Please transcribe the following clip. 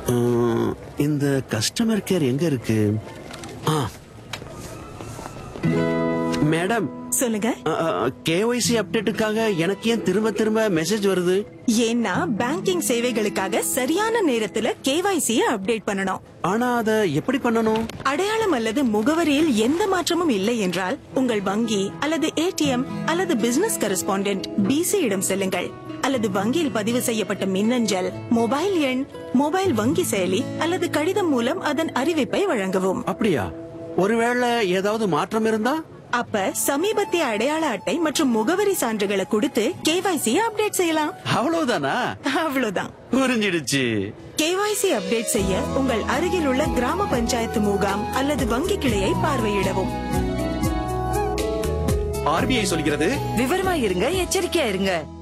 உம், இந்த customer care எங்க இருக்கு ஆ மேடம் சொல்லுங்க கேஒய்சி அப்டேட்டுக்காக எனக்கு ஏன் திரும்ப திரும்ப மெசேஜ் வருது ஏன்னா பேங்கிங் சேவைகளுக்காக சரியான நேரத்துல கேவைசி அப்டேட் பண்ணணும் ஆனா அத எப்படி பண்ணணும் அடையாளம் அல்லது முகவரியில் எந்த மாற்றமும் இல்லை என்றால் உங்கள் வங்கி அல்லது ஏடிஎம் அல்லது பிசினஸ் கரஸ்பாண்டென்ட் பிசி இடம் செல்லுங்கள் அல்லது வங்கியில் பதிவு செய்யப்பட்ட மின்னஞ்சல் மொபைல் எண் மொபைல் வங்கி செயலி அல்லது கடிதம் மூலம் அதன் அறிவிப்பை வழங்கவும் அப்படியா ஒருவேளை ஏதாவது மாற்றம் இருந்தா அப்ப சமீபத்திய அடையாள அட்டை மற்றும் முகவரி சான்றுகளை கொடுத்து கேவைசி அப்டேட் செய்யலாம் அவ்வளவுதானா அவ்வளவுதான் புரிஞ்சிடுச்சு கேவைசி அப்டேட் செய்ய உங்கள் அருகில் உள்ள கிராம பஞ்சாயத்து முகாம் அல்லது வங்கி கிளையை பார்வையிடவும் ஆர்பிஐ சொல்கிறது விவரமா இருங்க எச்சரிக்கையா இருங்க